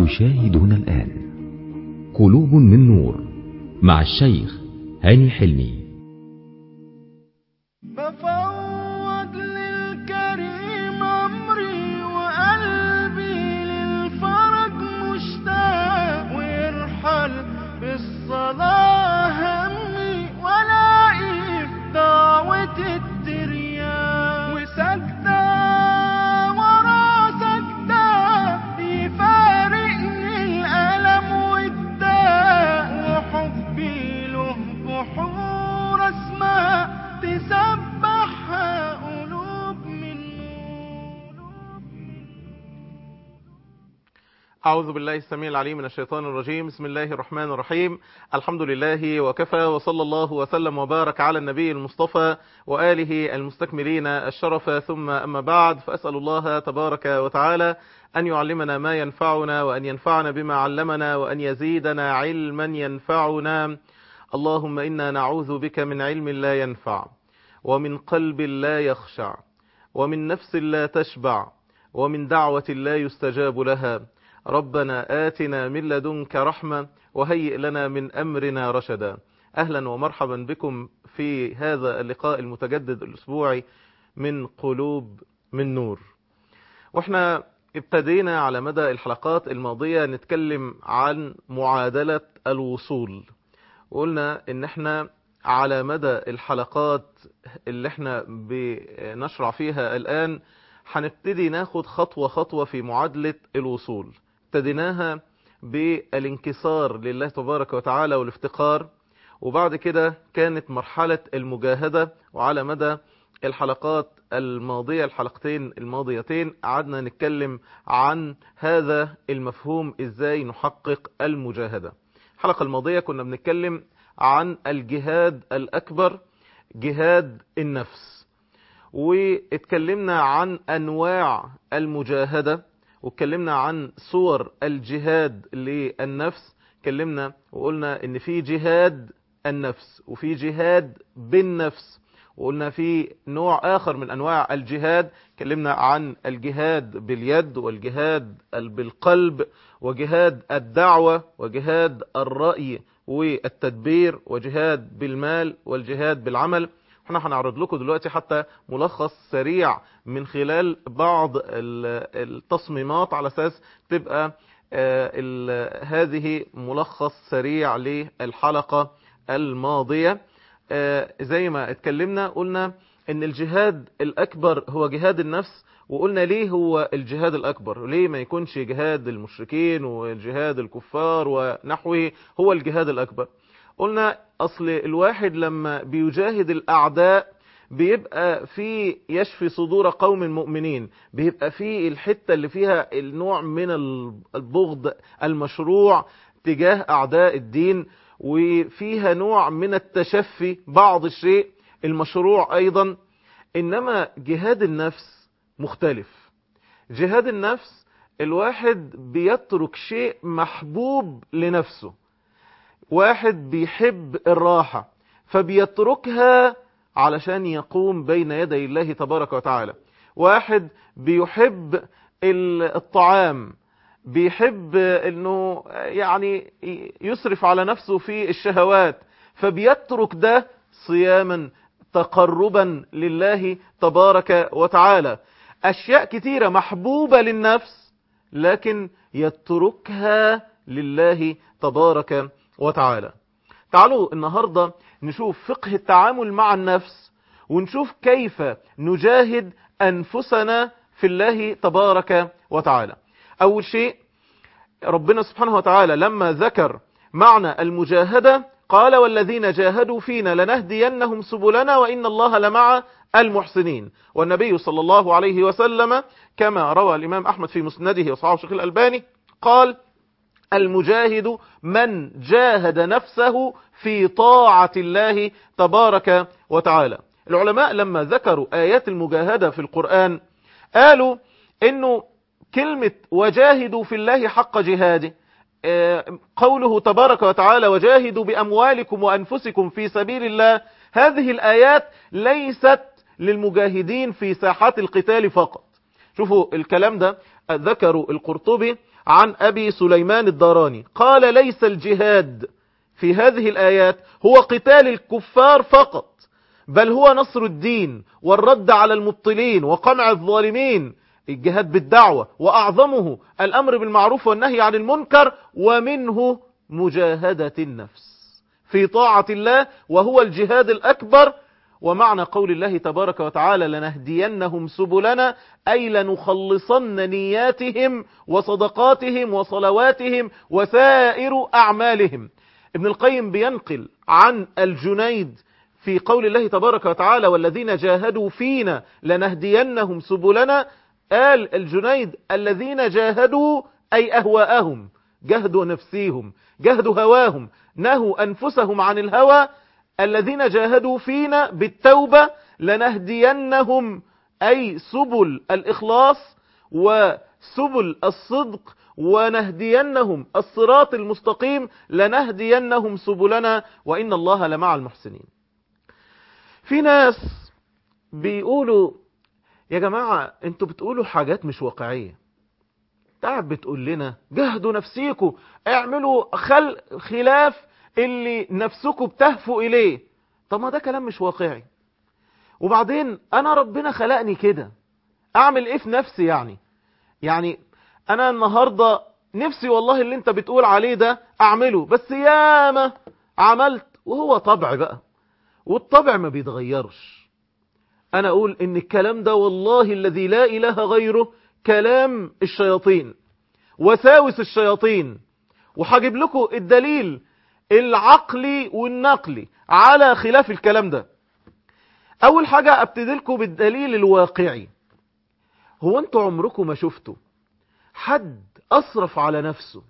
تشاهدون الآن قلوب من نور مع الشيخ هاني حلمي بفوض للكريم أمري وقلبي للفرج مشتاق ويرحل بالصلاة همي ولاقي في دعوة الترياق وسجدة ورا سجدة يفارقني الألم والداء وحبي له بحور أسماء تسبحها قلوب من نور أعوذ بالله السميع العليم من الشيطان الرجيم بسم الله الرحمن الرحيم الحمد لله وكفى وصلى الله وسلم وبارك على النبي المصطفى وآله المستكملين الشرف ثم أما بعد فأسأل الله تبارك وتعالى أن يعلمنا ما ينفعنا وأن ينفعنا بما علمنا وأن يزيدنا علما ينفعنا اللهم إنا نعوذ بك من علم لا ينفع ومن قلب لا يخشع ومن نفس لا تشبع ومن دعوة لا يستجاب لها ربنا آتنا من لدنك رحمة وهيئ لنا من أمرنا رشدا أهلا ومرحبا بكم في هذا اللقاء المتجدد الأسبوعي من قلوب من نور واحنا ابتدينا على مدى الحلقات الماضية نتكلم عن معادلة الوصول وقلنا ان احنا على مدى الحلقات اللي احنا بنشرع فيها الآن هنبتدي ناخد خطوة خطوة في معادلة الوصول ابتديناها بالانكسار لله تبارك وتعالى والافتقار وبعد كده كانت مرحلة المجاهدة وعلى مدى الحلقات الماضية الحلقتين الماضيتين قعدنا نتكلم عن هذا المفهوم ازاي نحقق المجاهدة الحلقة الماضية كنا بنتكلم عن الجهاد الأكبر جهاد النفس واتكلمنا عن أنواع المجاهدة واتكلمنا عن صور الجهاد للنفس اتكلمنا وقلنا ان في جهاد النفس وفي جهاد بالنفس وقلنا في نوع آخر من أنواع الجهاد اتكلمنا عن الجهاد باليد والجهاد بالقلب وجهاد الدعوة وجهاد الرأي والتدبير وجهاد بالمال والجهاد بالعمل احنا هنعرض لكم دلوقتي حتى ملخص سريع من خلال بعض التصميمات على اساس تبقى هذه ملخص سريع للحلقة الماضية زي ما اتكلمنا قلنا ان الجهاد الاكبر هو جهاد النفس وقلنا ليه هو الجهاد الاكبر ليه ما يكونش جهاد المشركين والجهاد الكفار ونحوه هو الجهاد الاكبر قلنا اصل الواحد لما بيجاهد الاعداء بيبقى في يشفي صدور قوم مؤمنين بيبقى في الحتة اللي فيها النوع من البغض المشروع تجاه اعداء الدين وفيها نوع من التشفي بعض الشيء المشروع ايضا انما جهاد النفس مختلف جهاد النفس الواحد بيترك شيء محبوب لنفسه واحد بيحب الراحة فبيتركها علشان يقوم بين يدي الله تبارك وتعالى واحد بيحب الطعام بيحب انه يعني يسرف على نفسه في الشهوات فبيترك ده صياما تقربا لله تبارك وتعالى اشياء كتيرة محبوبة للنفس لكن يتركها لله تبارك وتعالى تعالوا النهاردة نشوف فقه التعامل مع النفس ونشوف كيف نجاهد أنفسنا في الله تبارك وتعالى أول شيء ربنا سبحانه وتعالى لما ذكر معنى المجاهدة قال والذين جاهدوا فينا لنهدينهم سبلنا وإن الله لمع المحسنين والنبي صلى الله عليه وسلم كما روى الإمام أحمد في مسنده وصحابه الشيخ الألباني قال المجاهد من جاهد نفسه في طاعة الله تبارك وتعالى العلماء لما ذكروا آيات المجاهدة في القرآن قالوا انه كلمة وجاهدوا في الله حق جهاده قوله تبارك وتعالى وجاهدوا بأموالكم وأنفسكم في سبيل الله هذه الآيات ليست للمجاهدين في ساحات القتال فقط شوفوا الكلام ده ذكروا القرطبي عن أبي سليمان الداراني قال ليس الجهاد في هذه الآيات هو قتال الكفار فقط بل هو نصر الدين والرد على المبطلين وقمع الظالمين الجهاد بالدعوة وأعظمه الأمر بالمعروف والنهي عن المنكر ومنه مجاهدة النفس في طاعة الله وهو الجهاد الأكبر ومعنى قول الله تبارك وتعالى لنهدينهم سبلنا أي لنخلصن نياتهم وصدقاتهم وصلواتهم وسائر أعمالهم ابن القيم بينقل عن الجنيد في قول الله تبارك وتعالى والذين جاهدوا فينا لنهدينهم سبلنا قال الجنيد الذين جاهدوا أي أهواءهم جهدوا نفسيهم جهدوا هواهم نهوا أنفسهم عن الهوى الذين جاهدوا فينا بالتوبة لنهدينهم أي سبل الإخلاص وسبل الصدق ونهدينهم الصراط المستقيم لنهدينهم سبلنا وإن الله لمع المحسنين في ناس بيقولوا يا جماعة انتوا بتقولوا حاجات مش واقعية تعب بتقول لنا جهدوا نفسيكم اعملوا خل خلاف اللي نفسكم بتهفوا اليه طب ما ده كلام مش واقعي وبعدين انا ربنا خلقني كده اعمل ايه في نفسي يعني يعني انا النهاردة نفسي والله اللي انت بتقول عليه ده اعمله بس ياما عملت وهو طبع بقى والطبع ما بيتغيرش انا اقول ان الكلام ده والله الذي لا اله غيره كلام الشياطين وساوس الشياطين وهجيب لكم الدليل العقلي والنقلي على خلاف الكلام ده اول حاجة ابتدي لكم بالدليل الواقعي هو انتوا عمركم ما شفتوا حد أصرف على نفسه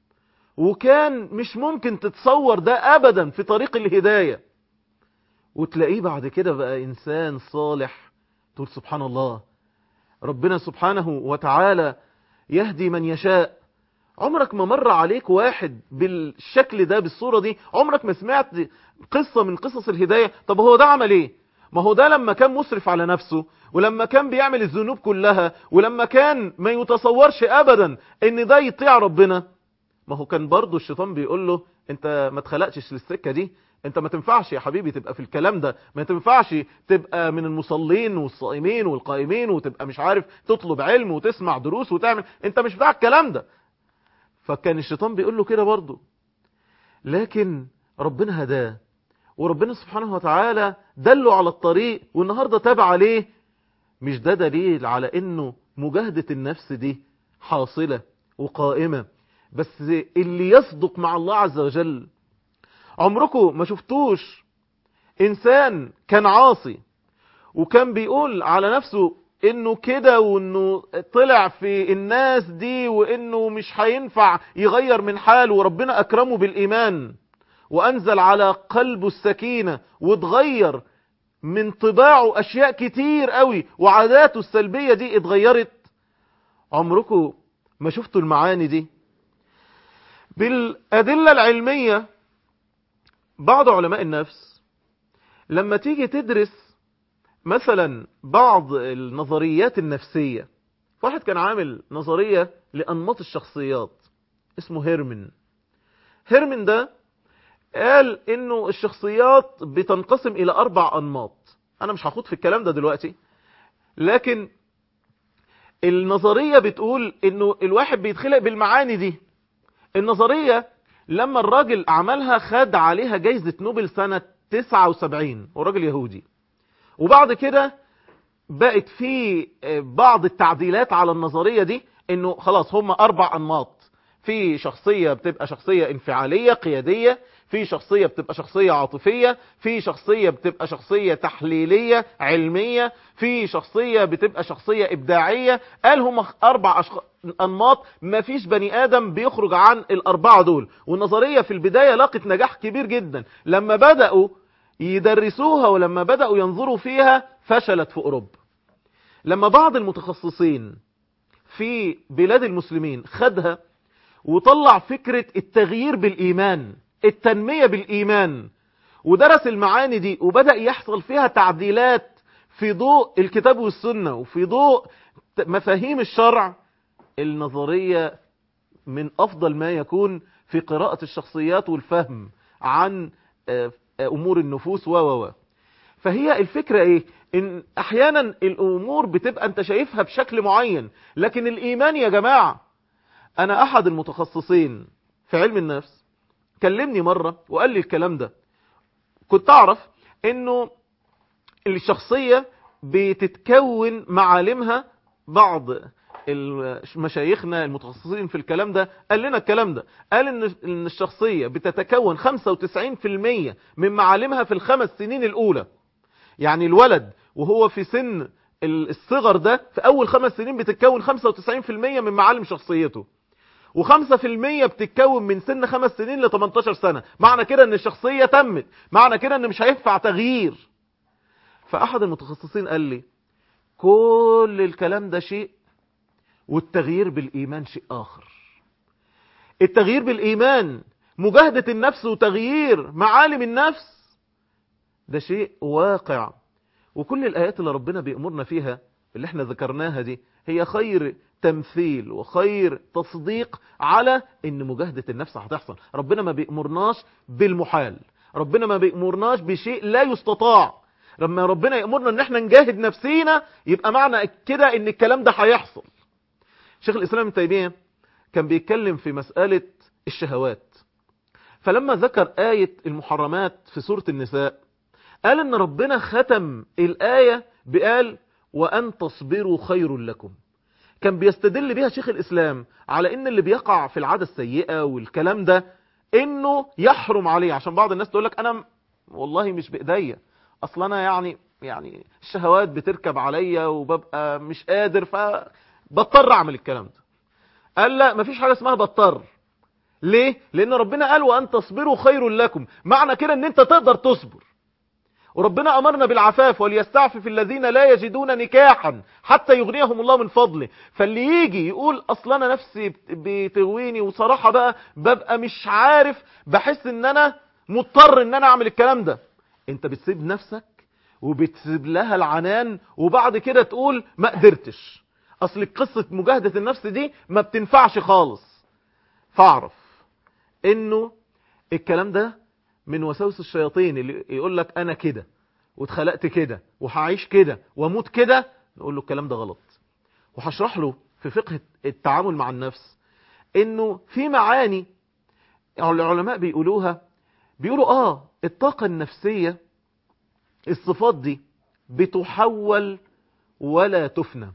وكان مش ممكن تتصور ده أبدا في طريق الهداية وتلاقيه بعد كده بقى إنسان صالح تقول سبحان الله ربنا سبحانه وتعالى يهدي من يشاء عمرك ما مر عليك واحد بالشكل ده بالصورة دي عمرك ما سمعت قصة من قصص الهداية طب هو ده عمل ايه ما هو ده لما كان مسرف على نفسه ولما كان بيعمل الذنوب كلها ولما كان ما يتصورش ابدا ان ده يطيع ربنا ما هو كان برضه الشيطان بيقول له انت ما اتخلقتش للسكة دي انت ما تنفعش يا حبيبي تبقى في الكلام ده ما تنفعش تبقى من المصلين والصائمين والقائمين وتبقى مش عارف تطلب علم وتسمع دروس وتعمل انت مش بتاع الكلام ده فكان الشيطان بيقول له كده برضه لكن ربنا هداه وربنا سبحانه وتعالى دله على الطريق والنهاردة تابع عليه مش ده دليل على انه مجاهدة النفس دي حاصلة وقائمة بس اللي يصدق مع الله عز وجل عمركم ما شفتوش انسان كان عاصي وكان بيقول على نفسه انه كده وانه طلع في الناس دي وانه مش هينفع يغير من حاله وربنا اكرمه بالايمان وانزل على قلبه السكينة واتغير من طباعه اشياء كتير قوي وعاداته السلبية دي اتغيرت عمركم ما شفتوا المعاني دي بالادلة العلمية بعض علماء النفس لما تيجي تدرس مثلا بعض النظريات النفسية واحد كان عامل نظرية لأنماط الشخصيات اسمه هيرمن هيرمن ده قال انه الشخصيات بتنقسم الى اربع انماط انا مش هخوض في الكلام ده دلوقتي لكن النظرية بتقول انه الواحد بيتخلق بالمعاني دي النظرية لما الراجل عملها خد عليها جايزة نوبل سنة 79 وراجل يهودي وبعد كده بقت في بعض التعديلات على النظرية دي انه خلاص هم اربع انماط في شخصية بتبقى شخصية انفعالية قيادية في شخصية بتبقى شخصية عاطفية في شخصية بتبقى شخصية تحليلية علمية في شخصية بتبقى شخصية إبداعية قال هم أربع أشخ... أنماط ما فيش بني آدم بيخرج عن الأربعة دول والنظرية في البداية لاقت نجاح كبير جدا لما بدأوا يدرسوها ولما بدأوا ينظروا فيها فشلت في أوروبا لما بعض المتخصصين في بلاد المسلمين خدها وطلع فكرة التغيير بالإيمان التنمية بالإيمان ودرس المعاني دي وبدأ يحصل فيها تعديلات في ضوء الكتاب والسنة وفي ضوء مفاهيم الشرع النظرية من أفضل ما يكون في قراءة الشخصيات والفهم عن آه، آه، أمور النفوس و و و فهي الفكرة ايه ان احيانا الامور بتبقى انت شايفها بشكل معين لكن الايمان يا جماعة انا احد المتخصصين في علم النفس كلمني مرة وقال لي الكلام ده كنت اعرف انه الشخصية بتتكون معالمها بعض ال- مشايخنا المتخصصين في الكلام ده قال لنا الكلام ده قال ان إن الشخصية بتتكون 95% من معالمها في الخمس سنين الاولى يعني الولد وهو في سن ال- الصغر ده في اول خمس سنين بتتكون 95% من معالم شخصيته و5% بتتكون من سن خمس سنين ل 18 سنة معنى كده ان الشخصية تمت معنى كده ان مش هينفع تغيير فاحد المتخصصين قال لي كل الكلام ده شيء والتغيير بالايمان شيء اخر التغيير بالايمان مجاهدة النفس وتغيير معالم النفس ده شيء واقع وكل الآيات اللي ربنا بيأمرنا فيها اللي احنا ذكرناها دي هي خير تمثيل وخير تصديق على ان مجاهدة النفس هتحصل ربنا ما بيأمرناش بالمحال ربنا ما بيأمرناش بشيء لا يستطاع لما ربنا يأمرنا ان احنا نجاهد نفسينا يبقى معنى كده ان الكلام ده هيحصل شيخ الإسلام ابن تيمية كان بيتكلم في مسألة الشهوات فلما ذكر آية المحرمات في سورة النساء قال ان ربنا ختم الآية بقال وأن تصبروا خير لكم كان بيستدل بيها شيخ الإسلام على ان اللي بيقع في العادة السيئة والكلام ده انه يحرم عليه عشان بعض الناس تقول لك انا م- والله مش بإيديا اصل انا يعني يعني الشهوات بتركب عليا وببقى مش قادر فبضطر اعمل الكلام ده قال لا مفيش حاجة اسمها بضطر ليه لان ربنا قال وان تصبروا خير لكم معنى كده ان انت تقدر تصبر وربنا أمرنا بالعفاف وليستعفف الذين لا يجدون نكاحا حتى يغنيهم الله من فضله فاللي يجي يقول أصل أنا نفسي بت- بتغويني وصراحة بقى ببقى مش عارف بحس ان أنا مضطر ان أنا أعمل الكلام ده انت بتسيب نفسك وبتسيب لها العنان وبعد كده تقول ما قدرتش أصل قصة مجاهدة النفس دي ما بتنفعش خالص فاعرف انه الكلام ده من وساوس الشياطين اللي يقول لك انا كده واتخلقت كده وهعيش كده واموت كده نقول له الكلام ده غلط وهشرح له في فقه التعامل مع النفس انه في معاني العلماء بيقولوها بيقولوا اه الطاقة النفسية الصفات دي بتحول ولا تفنى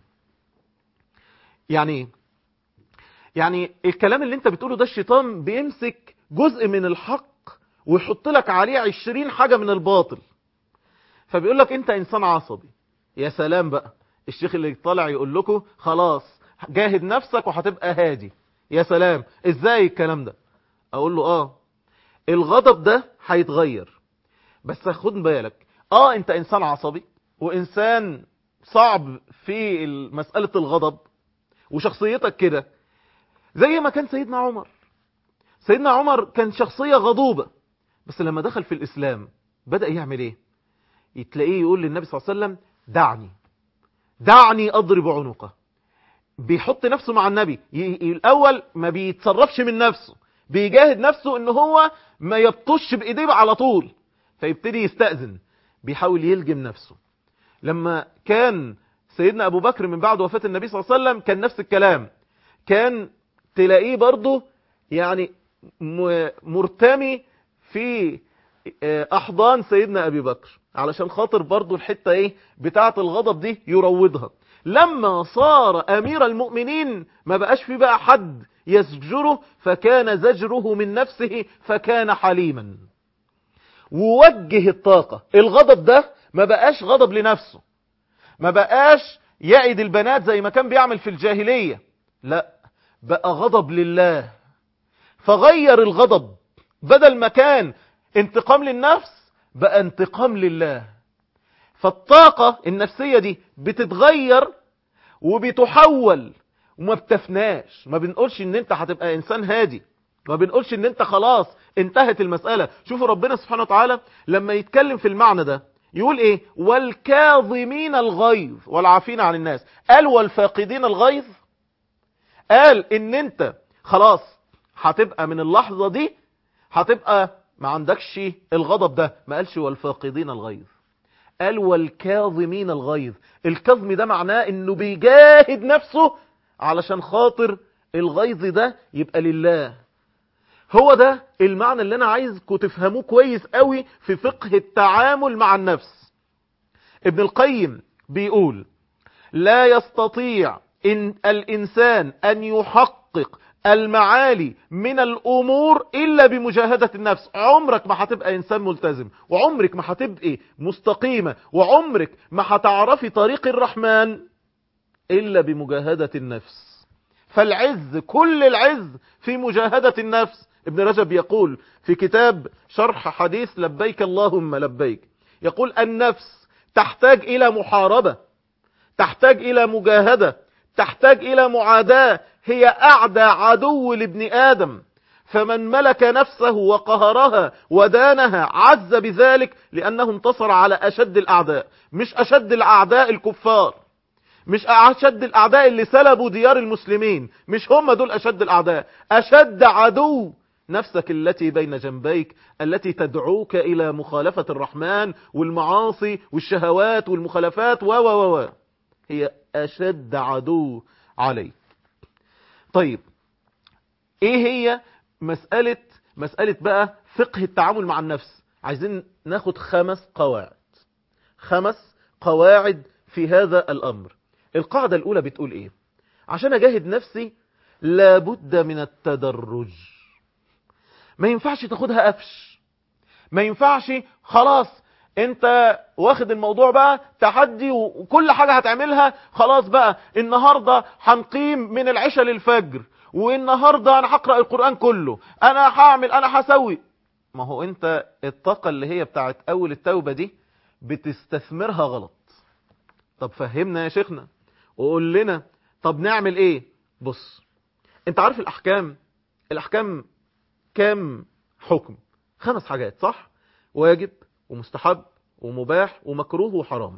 يعني ايه يعني الكلام اللي انت بتقوله ده الشيطان بيمسك جزء من الحق ويحط لك عليه عشرين حاجة من الباطل فبيقول لك انت انسان عصبي يا سلام بقى الشيخ اللي طالع يقول لكم خلاص جاهد نفسك وهتبقى هادي يا سلام ازاي الكلام ده اقول له اه الغضب ده هيتغير بس خد بالك اه انت انسان عصبي وانسان صعب في مسألة الغضب وشخصيتك كده زي ما كان سيدنا عمر سيدنا عمر كان شخصية غضوبة بس لما دخل في الإسلام بدأ يعمل ايه تلاقيه يقول للنبي صلى الله عليه وسلم دعني دعني أضرب عنقه بيحط نفسه مع النبي ي- ي- الأول ما بيتصرفش من نفسه بيجاهد نفسه ان هو ما يبطش بإيديه على طول فيبتدي يستأذن بيحاول يلجم نفسه لما كان سيدنا أبو بكر من بعد وفاة النبي صلى الله عليه وسلم كان نفس الكلام كان تلاقيه برضه يعني م- مرتمي في آه، أحضان سيدنا أبي بكر علشان خاطر برضه الحتة إيه بتاعة الغضب دي يروضها لما صار أمير المؤمنين ما بقاش في بقى حد يزجره فكان زجره من نفسه فكان حليما ووجه الطاقة الغضب ده ما بقاش غضب لنفسه ما بقاش يعد البنات زي ما كان بيعمل في الجاهلية لا بقى غضب لله فغير الغضب بدل ما كان انتقام للنفس بقى انتقام لله فالطاقة النفسية دي بتتغير وبتحول وما بتفناش ما بنقولش ان انت هتبقى انسان هادي ما بنقولش ان انت خلاص انتهت المسألة شوفوا ربنا سبحانه وتعالى لما يتكلم في المعنى ده يقول ايه والكاظمين الغيظ والعافين عن الناس قال والفاقدين الغيظ قال ان انت خلاص هتبقى من اللحظة دي هتبقى ما عندكش الغضب ده ما قالش والفاقدين الغيظ قال والكاظمين الغيظ الكظم ده معناه انه بيجاهد نفسه علشان خاطر الغيظ ده يبقى لله هو ده المعنى اللي انا عايزكم تفهموه كويس قوي في فقه التعامل مع النفس ابن القيم بيقول لا يستطيع إن الإنسان أن يحقق المعالي من الأمور إلا بمجاهدة النفس عمرك ما هتبقى إنسان ملتزم وعمرك ما هتبقى مستقيمة وعمرك ما هتعرفي طريق الرحمن إلا بمجاهدة النفس فالعز كل العز في مجاهدة النفس ابن رجب يقول في كتاب شرح حديث لبيك اللهم لبيك يقول النفس تحتاج إلى محاربة تحتاج إلى مجاهدة تحتاج إلى معاداة هي أعدى عدو لابن آدم فمن ملك نفسه وقهرها ودانها عز بذلك لأنه انتصر على أشد الأعداء مش أشد الأعداء الكفار مش أشد الأعداء اللي سلبوا ديار المسلمين مش هم دول أشد الأعداء أشد عدو نفسك التي بين جنبيك التي تدعوك إلى مخالفة الرحمن والمعاصي والشهوات والمخالفات و و و هي أشد عدو عليك طيب ايه هي مسألة مسألة بقى فقه التعامل مع النفس عايزين ناخد خمس قواعد خمس قواعد في هذا الأمر القاعدة الأولى بتقول ايه عشان أجاهد نفسي لابد من التدرج ما ينفعش تاخدها قفش ما ينفعش خلاص انت واخد الموضوع بقى تحدي وكل حاجة هتعملها خلاص بقى النهاردة هنقيم من العشاء للفجر والنهاردة انا هقرأ القرآن كله انا هعمل انا هسوي ما هو انت الطاقة اللي هي بتاعت اول التوبة دي بتستثمرها غلط طب فهمنا يا شيخنا وقول لنا طب نعمل ايه بص انت عارف الاحكام الاحكام كام حكم خمس حاجات صح واجب ومستحب ومباح ومكروه وحرام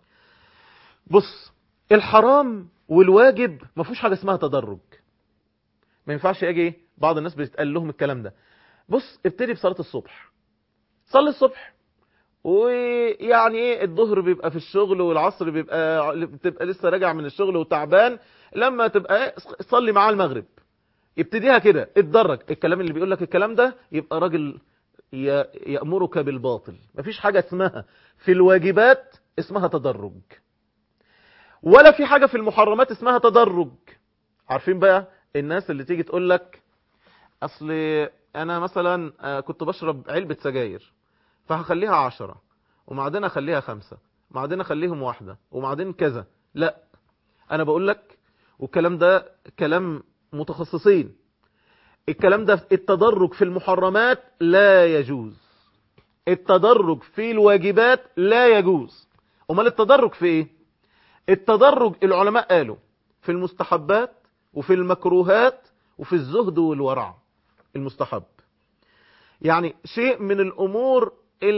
بص الحرام والواجب ما فيهوش حاجه اسمها تدرج ما ينفعش اجي بعض الناس بيتقال لهم الكلام ده بص ابتدي بصلاه الصبح صلي الصبح ويعني ايه الظهر بيبقى في الشغل والعصر بيبقى بتبقى لسه راجع من الشغل وتعبان لما تبقى ايه صلي معاه المغرب يبتديها كده اتدرج الكلام اللي بيقول لك الكلام ده يبقى راجل يأمرك بالباطل مفيش حاجة اسمها في الواجبات اسمها تدرج ولا في حاجة في المحرمات اسمها تدرج عارفين بقى الناس اللي تيجي تقول لك اصل انا مثلا كنت بشرب علبة سجاير فهخليها عشرة وبعدين اخليها خمسة وبعدين اخليهم واحدة وبعدين كذا لا انا بقول لك والكلام ده كلام متخصصين الكلام ده التدرج في المحرمات لا يجوز التدرج في الواجبات لا يجوز امال التدرج في ايه التدرج العلماء قالوا في المستحبات وفي المكروهات وفي الزهد والورع المستحب يعني شيء من الامور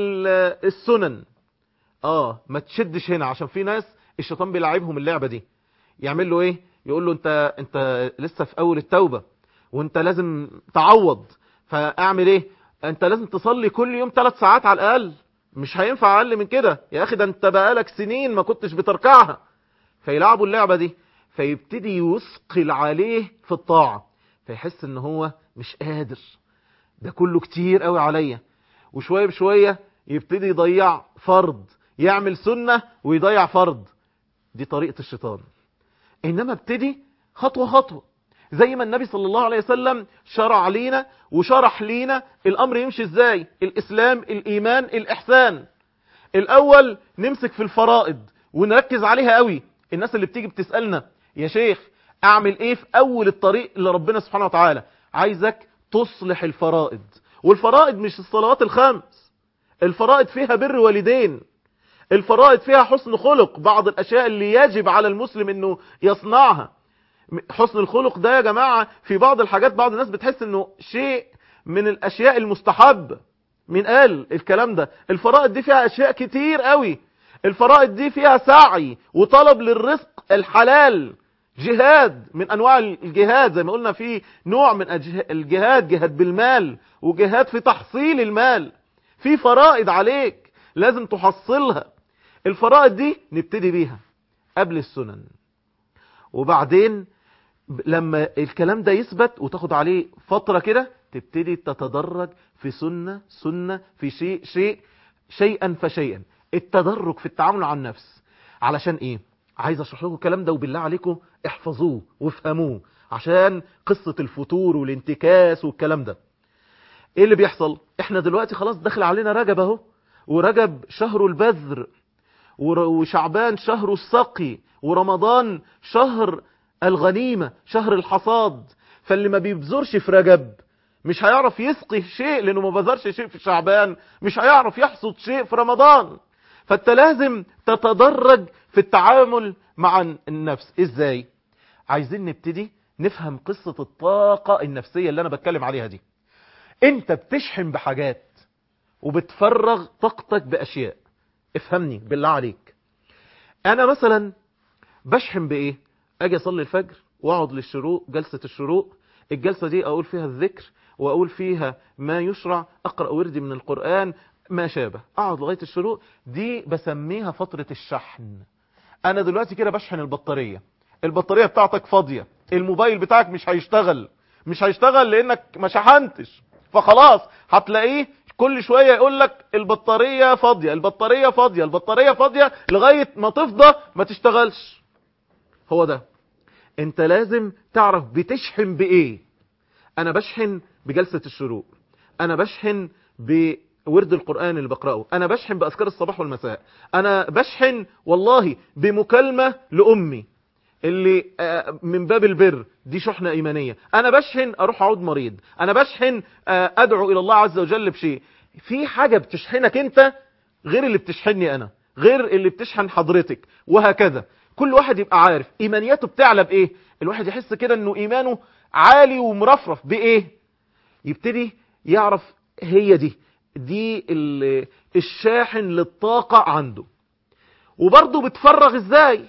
السنن اه ما تشدش هنا عشان في ناس الشيطان بيلعبهم اللعبة دي يعمل له ايه يقول له انت انت لسه في اول التوبة وانت لازم تعوض فاعمل ايه انت لازم تصلي كل يوم ثلاث ساعات على الاقل مش هينفع اقل من كده يا اخي ده انت بقالك سنين ما كنتش بتركعها فيلعبوا اللعبة دي فيبتدي يثقل عليه في الطاعة فيحس ان هو مش قادر ده كله كتير قوي عليا وشوية بشوية يبتدي يضيع فرض يعمل سنة ويضيع فرض دي طريقة الشيطان انما ابتدي خطوة خطوة زي ما النبي صلى الله عليه وسلم شرع لينا وشرح لينا الامر يمشي ازاي الاسلام الايمان الاحسان الاول نمسك في الفرائض ونركز عليها قوي الناس اللي بتيجي بتسألنا يا شيخ اعمل ايه في اول الطريق اللي ربنا سبحانه وتعالى عايزك تصلح الفرائض والفرائض مش الصلوات الخمس الفرائض فيها بر والدين الفرائض فيها حسن خلق بعض الاشياء اللي يجب على المسلم انه يصنعها حسن الخلق ده يا جماعة في بعض الحاجات بعض الناس بتحس انه شيء من الاشياء المستحب مين قال الكلام ده الفرائض دي فيها اشياء كتير قوي الفرائض دي فيها سعي وطلب للرزق الحلال جهاد من انواع الجهاد زي ما قلنا في نوع من أجه- الجهاد جهاد بالمال وجهاد في تحصيل المال في فرائض عليك لازم تحصلها الفرائض دي نبتدي بيها قبل السنن وبعدين ب- لما الكلام ده يثبت وتاخد عليه فترة كده تبتدي تتدرج في سنة سنة في شيء شيء شيئا فشيئا التدرج في التعامل مع النفس علشان ايه عايز اشرح لكم الكلام ده وبالله عليكم احفظوه وافهموه عشان قصة الفتور والانتكاس والكلام ده ايه اللي بيحصل احنا دلوقتي خلاص داخل علينا رجب اهو ورجب شهر البذر ور- وشعبان شهر السقي ورمضان شهر الغنيمة شهر الحصاد فاللي ما بيبذرش في رجب مش هيعرف يسقي شيء لانه ما بذرش شيء في شعبان مش هيعرف يحصد شيء في رمضان فانت لازم تتدرج في التعامل مع النفس ازاي عايزين نبتدي نفهم قصة الطاقة النفسية اللي انا بتكلم عليها دي انت بتشحن بحاجات وبتفرغ طاقتك باشياء افهمني بالله عليك انا مثلا بشحن بايه اجي اصلي الفجر واقعد للشروق جلسة الشروق الجلسة دي اقول فيها الذكر واقول فيها ما يشرع اقرأ وردي من القرآن ما شابه اقعد لغاية الشروق دي بسميها فترة الشحن انا دلوقتي كده بشحن البطارية البطارية بتاعتك فاضية الموبايل بتاعك مش هيشتغل مش هيشتغل لانك ما شحنتش فخلاص هتلاقيه كل شوية يقول لك البطارية فاضية البطارية فاضية البطارية فاضية لغاية ما تفضى ما تشتغلش هو ده انت لازم تعرف بتشحن بايه انا بشحن بجلسة الشروق انا بشحن بورد القرآن اللي بقرأه انا بشحن باذكار الصباح والمساء انا بشحن والله بمكالمة لامي اللي آه، من باب البر دي شحنة ايمانية انا بشحن اروح اعود مريض انا بشحن آه، ادعو الى الله عز وجل بشيء في حاجة بتشحنك انت غير اللي بتشحنني انا غير اللي بتشحن حضرتك وهكذا كل واحد يبقى عارف ايمانياته بتعلى بايه الواحد يحس كده انه ايمانه عالي ومرفرف بايه يبتدي يعرف هي دي دي ال- الشاحن للطاقة عنده وبرضه بتفرغ ازاي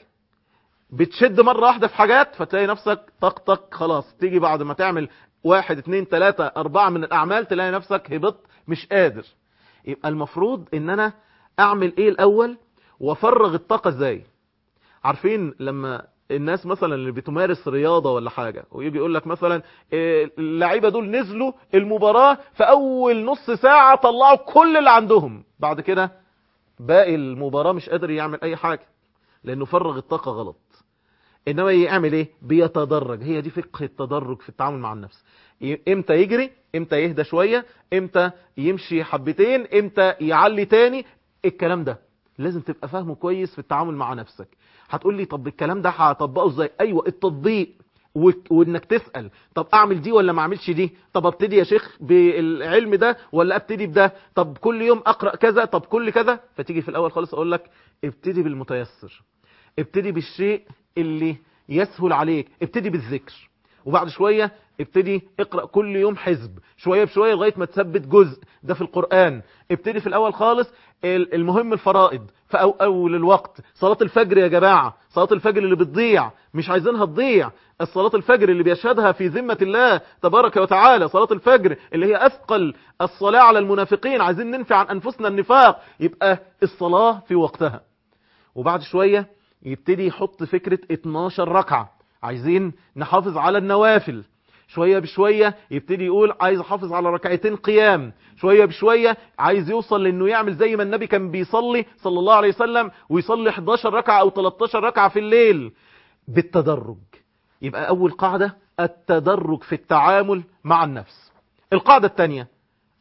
بتشد مرة واحدة في حاجات فتلاقي نفسك طاقتك خلاص تيجي بعد ما تعمل واحد اتنين تلاتة اربعة من الاعمال تلاقي نفسك هبطت مش قادر يبقى المفروض ان انا اعمل ايه الاول وافرغ الطاقة ازاي عارفين لما الناس مثلا اللي بتمارس رياضة ولا حاجة ويجي يقول لك مثلا إيه، اللعيبة دول نزلوا المباراة في اول نص ساعة طلعوا كل اللي عندهم بعد كده باقي المباراة مش قادر يعمل اي حاجة لانه فرغ الطاقة غلط انما يعمل ايه بيتدرج هي دي فقه التدرج في التعامل مع النفس ي- امتى يجري امتى يهدى شوية امتى يمشي حبتين امتى يعلي تاني الكلام ده لازم تبقى فاهمه كويس في التعامل مع نفسك هتقول لي طب الكلام ده هطبقه ازاي ايوه التطبيق و- وانك تسأل طب اعمل دي ولا ما اعملش دي طب ابتدي يا شيخ بالعلم ده ولا ابتدي بده طب كل يوم اقرأ كذا طب كل كذا فتيجي في الاول خالص اقول لك ابتدي بالمتيسر ابتدي بالشيء اللي يسهل عليك ابتدي بالذكر وبعد شوية ابتدي اقرأ كل يوم حزب شوية بشوية لغاية ما تثبت جزء ده في القرآن ابتدي في الأول خالص ال- المهم الفرائض في أو أول الوقت صلاة الفجر يا جماعة صلاة الفجر اللي بتضيع مش عايزينها تضيع الصلاة الفجر اللي بيشهدها في ذمة الله تبارك وتعالى صلاة الفجر اللي هي أثقل الصلاة على المنافقين عايزين ننفع عن أنفسنا النفاق يبقى الصلاة في وقتها وبعد شوية يبتدي يحط فكرة 12 ركعة عايزين نحافظ على النوافل شوية بشوية يبتدي يقول عايز احافظ على ركعتين قيام شوية بشوية عايز يوصل لانه يعمل زي ما النبي كان بيصلي صلى الله عليه وسلم ويصلي 11 ركعة او 13 ركعة في الليل بالتدرج يبقى اول قاعدة التدرج في التعامل مع النفس القاعدة الثانية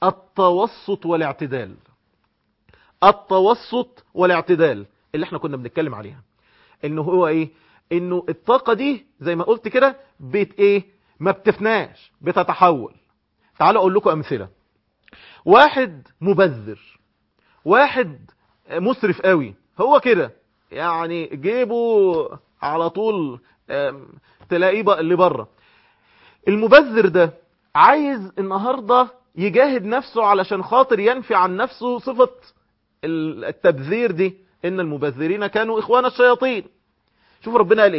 التوسط والاعتدال التوسط والاعتدال اللي احنا كنا بنتكلم عليها انه هو ايه انه الطاقة دي زي ما قلت كده بت ايه ما بتفناش بتتحول تعالوا اقول لكم امثلة واحد مبذر واحد مسرف قوي هو كده يعني جيبه على طول آم، تلاقيه بقى اللي بره المبذر ده عايز النهاردة يجاهد نفسه علشان خاطر ينفي عن نفسه صفة ال- التبذير دي ان المبذرين كانوا اخوان الشياطين شوف ربنا قال ايه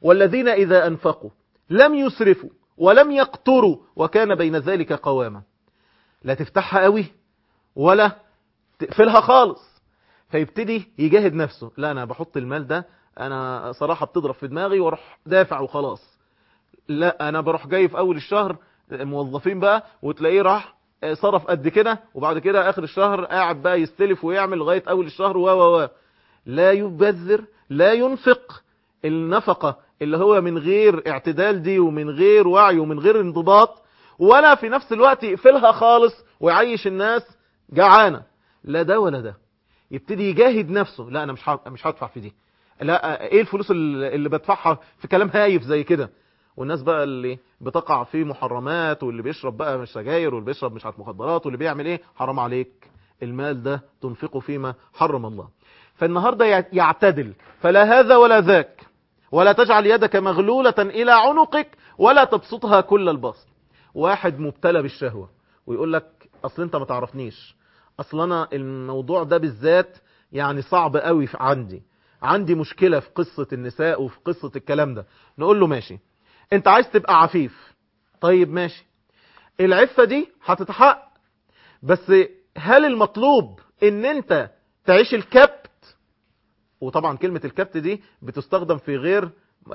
والذين إذا أنفقوا لم يسرفوا ولم يقتروا وكان بين ذلك قواما لا تفتحها قوي ولا تقفلها خالص فيبتدي يجاهد نفسه لا أنا بحط المال ده أنا صراحة بتضرب في دماغي واروح دافع وخلاص لا أنا بروح جاي في أول الشهر موظفين بقى وتلاقيه راح صرف قد كده وبعد كده آخر الشهر قاعد بقى يستلف ويعمل لغاية أول الشهر و و و لا يبذر لا ينفق النفقة اللي هو من غير اعتدال دي ومن غير وعي ومن غير انضباط ولا في نفس الوقت يقفلها خالص ويعيش الناس جعانة لا ده ولا ده يبتدي يجاهد نفسه لا انا مش مش هدفع في دي لا ايه الفلوس اللي بدفعها في كلام هايف زي كده والناس بقى اللي بتقع في محرمات واللي بيشرب بقى مش سجاير واللي بيشرب مش عارف مخدرات واللي بيعمل ايه حرام عليك المال ده تنفقه فيما حرم الله فالنهاردة يعتدل فلا هذا ولا ذاك ولا تجعل يدك مغلولة إلى عنقك ولا تبسطها كل البسط واحد مبتلى بالشهوة ويقول لك أصل أنت ما تعرفنيش أصل أنا الموضوع ده بالذات يعني صعب قوي عندي عندي مشكلة في قصة النساء وفي قصة الكلام ده نقول له ماشي أنت عايز تبقى عفيف طيب ماشي العفة دي هتتحقق بس هل المطلوب ان انت تعيش الكبت وطبعا كلمة الكبت دي بتستخدم في غير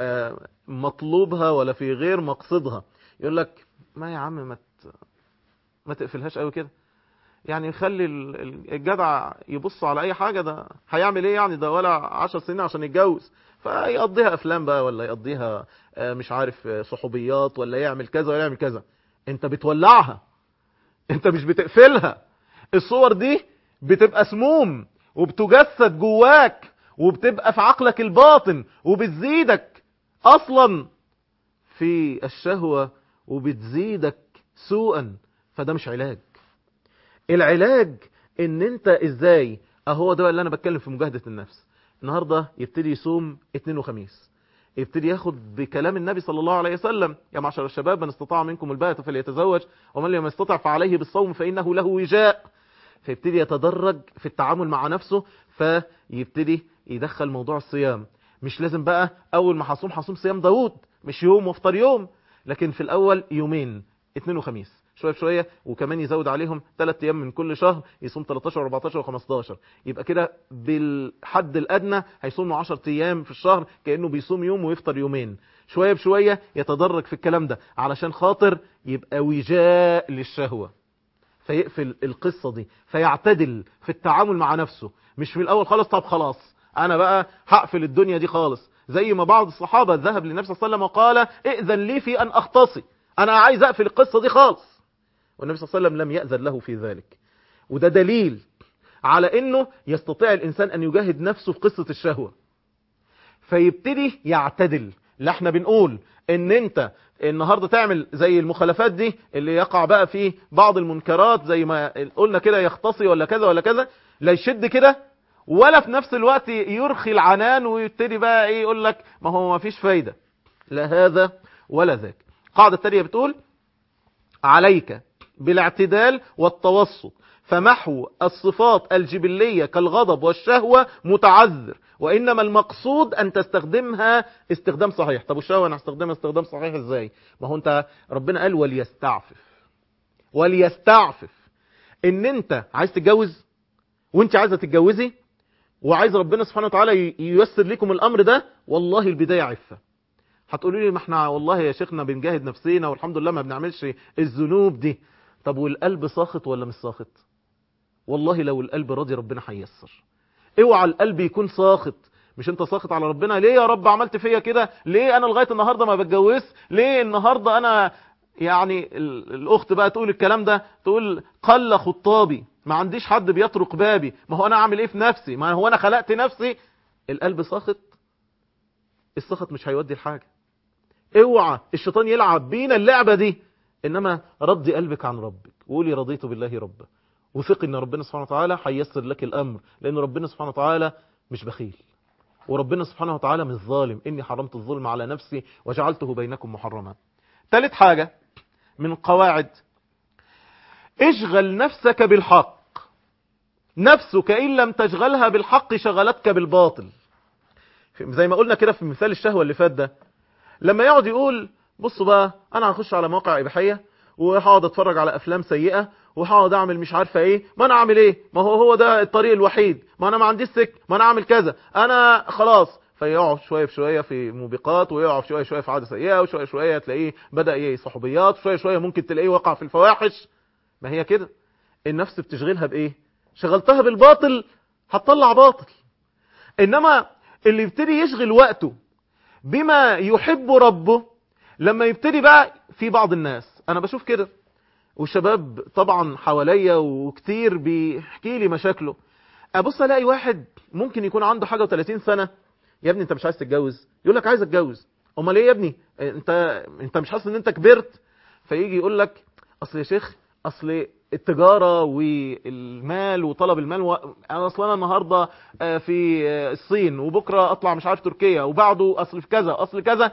مطلوبها ولا في غير مقصدها يقول لك ما يا عم ما ما تقفلهاش قوي كده يعني خلي الجدع يبص على اي حاجة ده هيعمل ايه يعني ده ولا عشر سنين عشان يتجوز فيقضيها افلام بقى ولا يقضيها مش عارف صحوبيات ولا يعمل كذا ولا يعمل كذا انت بتولعها انت مش بتقفلها الصور دي بتبقى سموم وبتجسد جواك وبتبقى في عقلك الباطن وبتزيدك اصلا في الشهوة وبتزيدك سوءا فده مش علاج العلاج ان انت ازاي اهو ده اللي انا بتكلم في مجاهدة النفس النهاردة يبتدي يصوم اثنين وخميس يبتدي ياخد بكلام النبي صلى الله عليه وسلم يا معشر الشباب من استطاع منكم الباءة فليتزوج ومن لم يستطع فعليه بالصوم فإنه له وجاء فيبتدي يتدرج في التعامل مع نفسه فيبتدي يدخل موضوع الصيام مش لازم بقى أول ما هصوم هصوم صيام داوود مش يوم وافطر يوم لكن في الأول يومين اثنين وخميس شوية بشوية وكمان يزود عليهم ثلاث أيام من كل شهر يصوم 13 و14 و15 يبقى كده بالحد الأدنى هيصوم 10 أيام في الشهر كأنه بيصوم يوم ويفطر يومين شوية بشوية يتدرج في الكلام ده علشان خاطر يبقى وجاء للشهوة فيقفل القصة دي فيعتدل في التعامل مع نفسه مش في الأول خالص طب خلاص أنا بقى هقفل الدنيا دي خالص زي ما بعض الصحابة ذهب للنبي صلى الله عليه وسلم وقال ائذن لي في أن أختصي أنا عايز أقفل القصة دي خالص والنبي صلى الله عليه وسلم لم يأذن له في ذلك وده دليل على انه يستطيع الانسان ان يجاهد نفسه في قصة الشهوة فيبتدي يعتدل لا احنا بنقول ان انت النهاردة تعمل زي المخالفات دي اللي يقع بقى فيه بعض المنكرات زي ما قلنا كده يختصي ولا كذا ولا كذا لا يشد كده ولا في نفس الوقت يرخي العنان ويبتدي بقى ايه يقول لك ما هو ما فيش فايدة لا هذا ولا ذاك قاعدة التانية بتقول عليك بالاعتدال والتوسط فمحو الصفات الجبلية كالغضب والشهوة متعذر وإنما المقصود أن تستخدمها استخدام صحيح طب والشهوة أنا هستخدمها استخدام صحيح إزاي ما هو أنت ربنا قال وليستعفف وليستعفف إن أنت عايز تتجوز وأنت عايزة تتجوزي وعايز ربنا سبحانه وتعالى ييسر لكم الأمر ده والله البداية عفة هتقولوا لي ما احنا والله يا شيخنا بنجاهد نفسينا والحمد لله ما بنعملش الذنوب دي طب والقلب ساخط ولا مش ساخط والله لو القلب راضي ربنا هيسر اوعى القلب يكون ساخط مش انت ساخط على ربنا ليه يا رب عملت فيا كده ليه انا لغايه النهارده ما بتجوز ليه النهارده انا يعني الاخت بقى تقول الكلام ده تقول قل خطابي ما عنديش حد بيطرق بابي ما هو انا اعمل ايه في نفسي ما هو انا خلقت نفسي القلب ساخط السخط مش هيودي لحاجه اوعى الشيطان يلعب بينا اللعبه دي انما ردي قلبك عن ربك وقولي رضيت بالله ربا وثق ان ربنا سبحانه وتعالى هيسر لك الامر لان ربنا سبحانه وتعالى مش بخيل وربنا سبحانه وتعالى مش ظالم اني حرمت الظلم على نفسي وجعلته بينكم محرما ثالث حاجة من قواعد اشغل نفسك بالحق نفسك ان لم تشغلها بالحق شغلتك بالباطل زي ما قلنا كده في مثال الشهوة اللي فات ده لما يقعد يقول بصوا بقى انا هخش على مواقع اباحيه وهقعد اتفرج على افلام سيئه وهقعد اعمل مش عارفه ايه ما انا اعمل ايه ما هو هو ده الطريق الوحيد ما انا ما عنديش سك ما انا اعمل كذا انا خلاص فيقع شويه في شويه في موبقات ويقع شويه شويه في عاده سيئه وشويه شويه تلاقيه بدا ايه صحوبيات شويه شويه ممكن تلاقيه وقع في الفواحش ما هي كده النفس بتشغلها بايه شغلتها بالباطل هتطلع باطل انما اللي يبتدي يشغل وقته بما يحب ربه لما يبتدي بقى في بعض الناس انا بشوف كده والشباب طبعا حواليا وكتير بيحكي لي مشاكله ابص الاقي واحد ممكن يكون عنده حاجه و30 سنه يا ابني انت مش عايز تتجوز يقول لك عايز اتجوز امال ايه يا ابني انت انت مش حاسس ان انت كبرت فيجي يقول لك اصل يا شيخ اصل التجاره والمال وطلب المال و... انا اصلا انا النهارده في الصين وبكره اطلع مش عارف تركيا وبعده اصل في كذا اصل كذا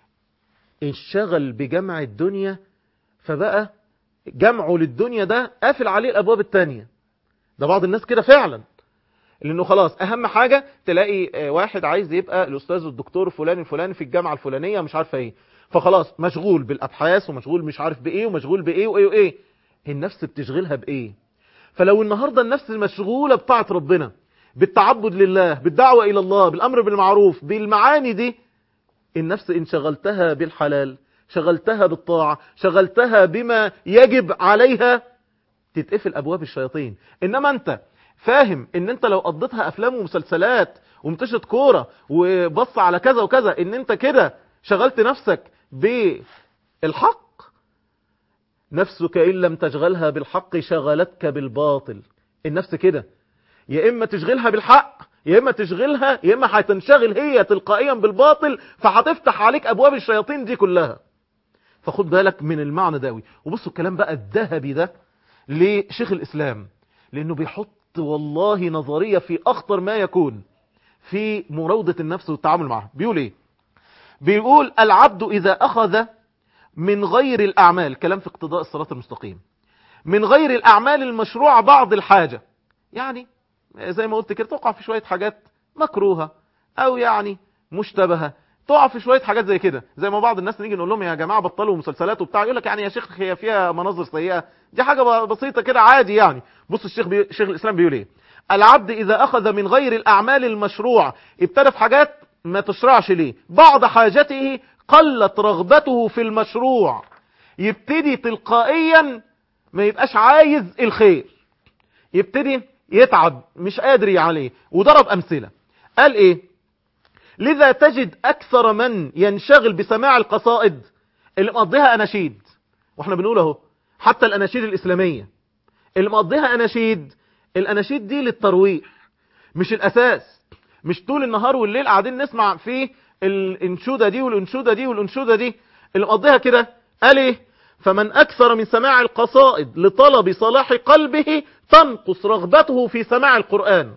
انشغل بجمع الدنيا فبقى جمعه للدنيا ده قافل عليه الابواب التانية ده بعض الناس كده فعلا لانه خلاص اهم حاجة تلاقي واحد عايز يبقى الاستاذ والدكتور فلان الفلاني في الجامعة الفلانية مش عارفه ايه فخلاص مشغول بالابحاث ومشغول مش عارف بايه ومشغول بايه وايه وايه النفس بتشغلها بايه فلو النهاردة النفس مشغولة بطاعة ربنا بالتعبد لله بالدعوة الى الله بالامر بالمعروف بالمعاني دي النفس ان شغلتها بالحلال شغلتها بالطاعة شغلتها بما يجب عليها تتقفل ابواب الشياطين انما انت فاهم ان انت لو قضيتها افلام ومسلسلات ومتشت كورة وبص على كذا وكذا ان انت كده شغلت نفسك بالحق نفسك ان لم تشغلها بالحق شغلتك بالباطل النفس كده يا اما تشغلها بالحق يا اما تشغلها يا اما هتنشغل هي تلقائيا بالباطل فهتفتح عليك ابواب الشياطين دي كلها فخد بالك من المعنى ده وبصوا الكلام بقى الذهبي ده لشيخ الاسلام لانه بيحط والله نظرية في اخطر ما يكون في مراودة النفس والتعامل معها بيقول ايه بيقول العبد اذا اخذ من غير الاعمال كلام في اقتضاء الصراط المستقيم من غير الاعمال المشروعة بعض الحاجة يعني زي ما قلت كده تقع في شوية حاجات مكروهة او يعني مشتبهة تقع في شوية حاجات زي كده زي ما بعض الناس نيجي نقول لهم يا جماعة بطلوا مسلسلات وبتاع يقول لك يعني يا شيخ هي فيها مناظر سيئة دي حاجة بسيطة كده عادي يعني بص الشيخ بي... شيخ الإسلام بيقول ايه العبد إذا أخذ من غير الأعمال المشروع ابتدى في حاجات ما تشرعش ليه بعض حاجته قلت رغبته في المشروع يبتدي تلقائيا ما يبقاش عايز الخير يبتدي يتعب مش قادر عليه وضرب أمثلة قال ايه لذا تجد أكثر من ينشغل بسماع القصائد اللي مقضيها أناشيد واحنا بنقول اهو حتى الأناشيد الإسلامية اللي مقضيها أناشيد الأناشيد دي للترويح مش الأساس مش طول النهار والليل قاعدين نسمع فيه الانشودة دي والانشودة دي والانشودة دي اللي مقضيها كده قال ايه فمن أكثر من سماع القصائد لطلب صلاح قلبه تنقص رغبته في سماع القرآن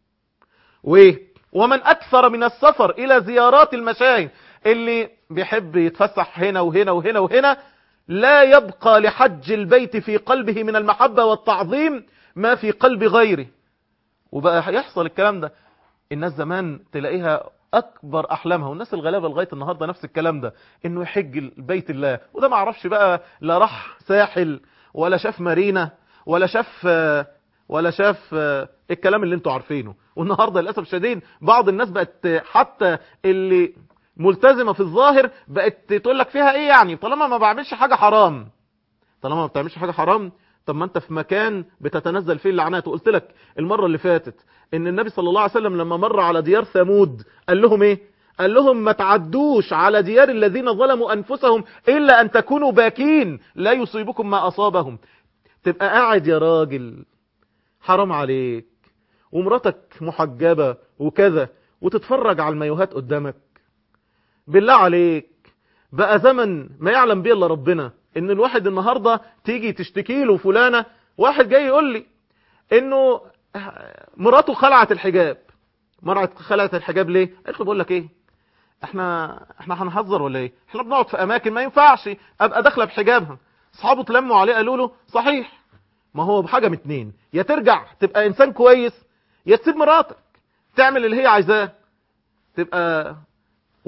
وايه ومن أكثر من السفر إلى زيارات المشاهد اللي بيحب يتفسح هنا وهنا وهنا وهنا لا يبقى لحج البيت في قلبه من المحبة والتعظيم ما في قلب غيره وبقى يحصل الكلام ده الناس زمان تلاقيها أكبر أحلامها والناس الغلابة لغاية النهاردة نفس الكلام ده إنه يحج بيت الله وده ما عرفش بقى لا راح ساحل ولا شاف مارينا ولا شاف ولا شاف الكلام اللي انتوا عارفينه والنهاردة للأسف الشديد بعض الناس بقت حتى اللي ملتزمة في الظاهر بقت تقول لك فيها ايه يعني طالما ما بعملش حاجة حرام طالما ما بتعملش حاجة حرام طب ما انت في مكان بتتنزل فيه اللعنات وقلت لك المرة اللي فاتت ان النبي صلى الله عليه وسلم لما مر على ديار ثمود قال لهم ايه قال لهم ما تعدوش على ديار الذين ظلموا انفسهم الا ان تكونوا باكين لا يصيبكم ما اصابهم تبقى قاعد يا راجل حرام عليك ومراتك محجبة وكذا وتتفرج على المايوهات قدامك بالله عليك بقى زمن ما يعلم به الا ربنا ان الواحد النهاردة تيجي تشتكي له فلانة واحد جاي يقول لي انه مراته خلعت الحجاب مرات خلعت الحجاب ليه قلت له بقول لك ايه احنا احنا هنهزر ولا ايه احنا بنقعد في اماكن ما ينفعش ابقى داخله بحجابها اصحابه تلموا عليه قالوا له صحيح ما هو بحاجه من اتنين يا ترجع تبقى انسان كويس يا تسيب مراتك تعمل اللي هي عايزاه تبقى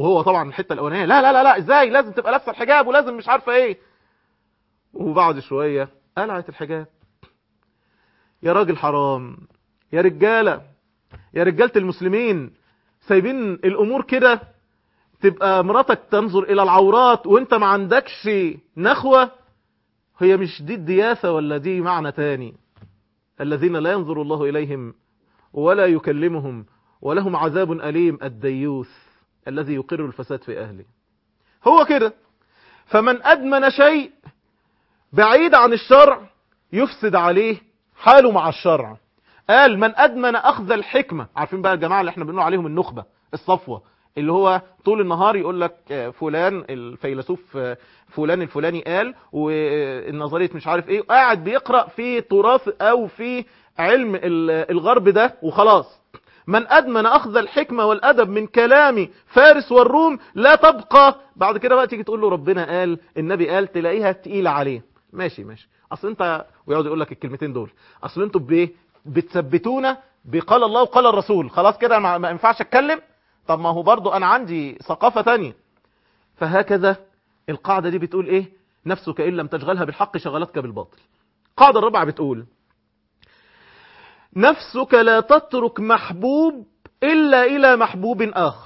وهو طبعا الحته الاولانيه لا لا لا لا ازاي لازم تبقى لابسه الحجاب ولازم مش عارفه ايه وبعد شويه قلعت الحجاب يا راجل حرام يا رجاله يا رجاله المسلمين سايبين الامور كده تبقى مراتك تنظر الى العورات وانت ما عندكش نخوه هي مش دي الدياثه ولا دي معنى تاني الذين لا ينظر الله اليهم ولا يكلمهم ولهم عذاب أليم الديوث الذي يقر الفساد في أهله هو كده فمن أدمن شيء بعيد عن الشرع يفسد عليه حاله مع الشرع قال من أدمن أخذ الحكمة عارفين بقى الجماعة اللي احنا بنقول عليهم النخبة الصفوة اللي هو طول النهار يقول لك فلان الفيلسوف فلان الفلاني قال والنظرية مش عارف ايه قاعد بيقرأ في تراث او في علم الغرب ده وخلاص من أدمن أخذ الحكمة والأدب من كلام فارس والروم لا تبقى بعد كده بقى تيجي تقول له ربنا قال النبي قال تلاقيها تقيلة عليه ماشي ماشي أصل أنت ويقعد يقول لك الكلمتين دول أصل أنتوا بإيه بتثبتونا بقال الله وقال الرسول خلاص كده ما ما ينفعش أتكلم طب ما هو برضو أنا عندي ثقافة تانية فهكذا القاعدة دي بتقول إيه نفسك إن لم تشغلها بالحق شغلتك بالباطل القاعدة الرابعة بتقول نفسك لا تترك محبوب إلا إلى محبوب آخر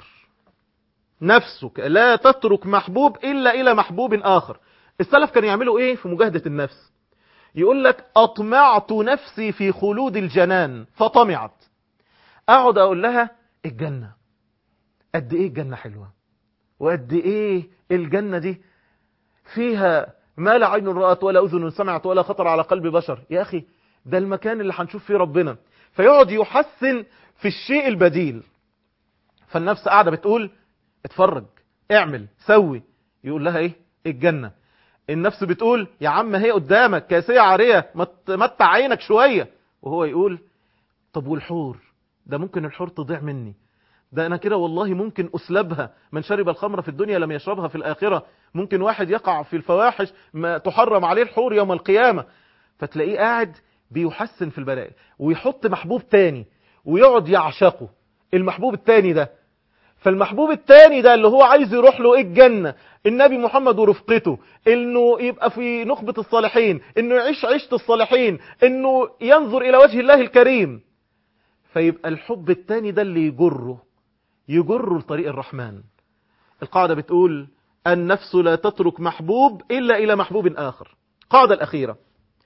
نفسك لا تترك محبوب إلا إلى محبوب آخر السلف كانوا يعملوا إيه في مجاهدة النفس يقول لك أطمعت نفسي في خلود الجنان فطمعت أقعد أقول لها الجنة قد إيه الجنة حلوة وقد إيه الجنة دي فيها ما لا عين رأت ولا أذن سمعت ولا خطر على قلب بشر يا أخي ده المكان اللي هنشوف فيه ربنا فيقعد يحسن في الشيء البديل فالنفس قاعدة بتقول اتفرج اعمل سوي يقول لها ايه الجنة النفس بتقول يا عم هي قدامك كاسية عارية متع عينك شوية وهو يقول طب والحور ده ممكن الحور تضيع مني ده انا كده والله ممكن اسلبها من شرب الخمر في الدنيا لم يشربها في الاخرة ممكن واحد يقع في الفواحش ما تحرم عليه الحور يوم القيامة فتلاقيه قاعد بيحسن في البلاء ويحط محبوب تاني ويقعد يعشقه المحبوب التاني ده فالمحبوب التاني ده اللي هو عايز يروح له ايه الجنة النبي محمد ورفقته انه يبقى في نخبة الصالحين انه يعيش عيشة الصالحين انه ينظر الى وجه الله الكريم فيبقى الحب التاني ده اللي يجره يجره لطريق الرحمن القاعدة بتقول النفس لا تترك محبوب إلا إلى محبوب آخر قاعدة الأخيرة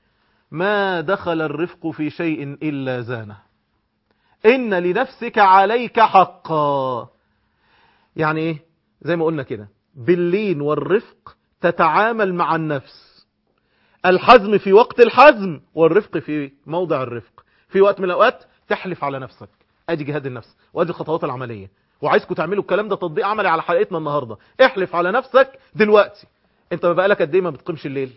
ما دخل الرفق في شيء إلا زانه إن لنفسك عليك حقا يعني إيه زي ما قلنا كده باللين والرفق تتعامل مع النفس الحزم في وقت الحزم والرفق في موضع الرفق في وقت من الأوقات تحلف على نفسك ادي جهاد النفس وادي الخطوات العملية وعايزكم تعملوا الكلام ده تطبيق عملي على حلقتنا النهاردة احلف على نفسك دلوقتي انت ما بقالك قد ايه ما بتقيمش الليل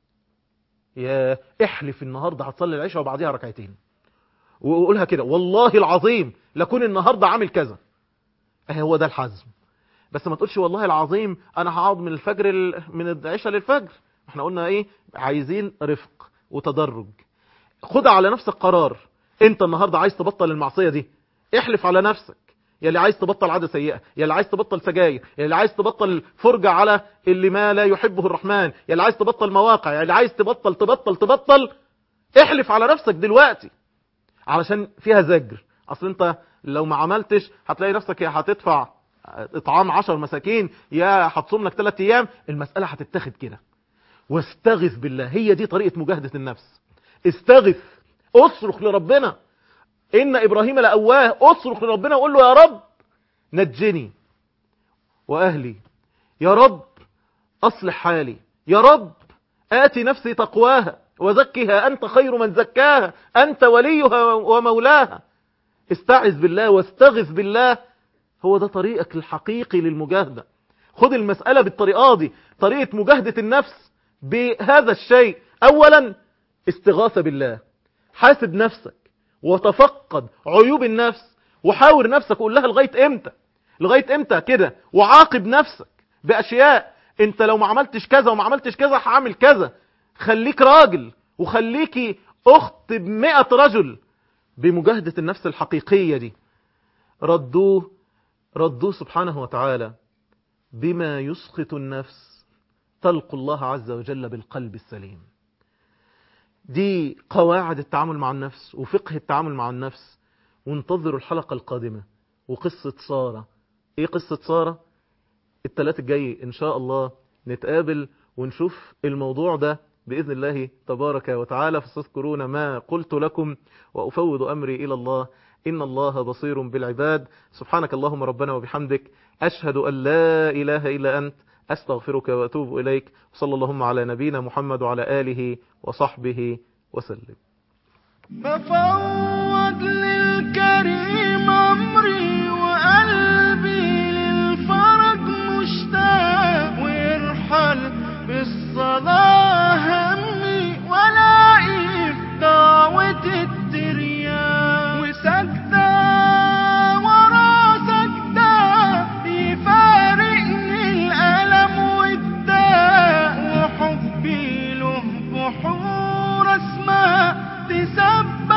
يا احلف النهاردة هتصلي العشاء وبعديها ركعتين وقولها كده والله العظيم لكون النهاردة عامل كذا اهي هو ده الحزم بس ما تقولش والله العظيم انا هقعد من الفجر ال... من العشاء للفجر احنا قلنا ايه عايزين رفق وتدرج خد على نفسك قرار انت النهاردة عايز تبطل المعصية دي احلف على نفسك يا اللي عايز تبطل عادة سيئة يا اللي عايز تبطل سجاير يا اللي عايز تبطل فرجة على اللي ما لا يحبه الرحمن يا اللي عايز تبطل مواقع يا اللي عايز تبطل تبطل تبطل احلف على نفسك دلوقتي علشان فيها زجر اصل انت لو ما عملتش هتلاقي نفسك يا هتدفع اطعام عشر مساكين يا هتصوم لك ثلاث ايام المسألة هتتاخد كده واستغث بالله هي دي طريقة مجاهدة النفس استغث اصرخ لربنا إن إبراهيم لأواه أصرخ لربنا وقول له يا رب نجني وأهلي يا رب أصلح حالي يا رب آتي نفسي تقواها وزكها أنت خير من زكاها أنت وليها ومولاها استعذ بالله واستغث بالله هو ده طريقك الحقيقي للمجاهدة خد المسألة بالطريقة دي طريقة مجاهدة النفس بهذا الشيء أولا استغاثة بالله حاسب نفسك وتفقد عيوب النفس وحاور نفسك وقول لها لغاية امتى لغاية امتى كده وعاقب نفسك بأشياء انت لو ما عملتش كذا وما عملتش كذا هعمل كذا خليك راجل وخليكي اخت بمئة رجل بمجاهدة النفس الحقيقية دي ردوه ردوه سبحانه وتعالى بما يسخط النفس تلقوا الله عز وجل بالقلب السليم دي قواعد التعامل مع النفس وفقه التعامل مع النفس وانتظروا الحلقة القادمة وقصة سارة ايه قصة سارة التلات الجاي ان شاء الله نتقابل ونشوف الموضوع ده بإذن الله تبارك وتعالى فستذكرون ما قلت لكم وأفوض أمري إلى الله إن الله بصير بالعباد سبحانك اللهم ربنا وبحمدك أشهد أن لا إله إلا أنت أستغفرك وأتوب إليك صلى اللهم على نبينا محمد وعلى آله وصحبه وسلم بفوض للكريم أمري وقلبي للفرج مشتاق ويرحل بالصلاة همي ولاقي في دعوة الترياق وسجدة ورا سجدة يفارقني الألم والداء وحبي له بحور اسمها تسبح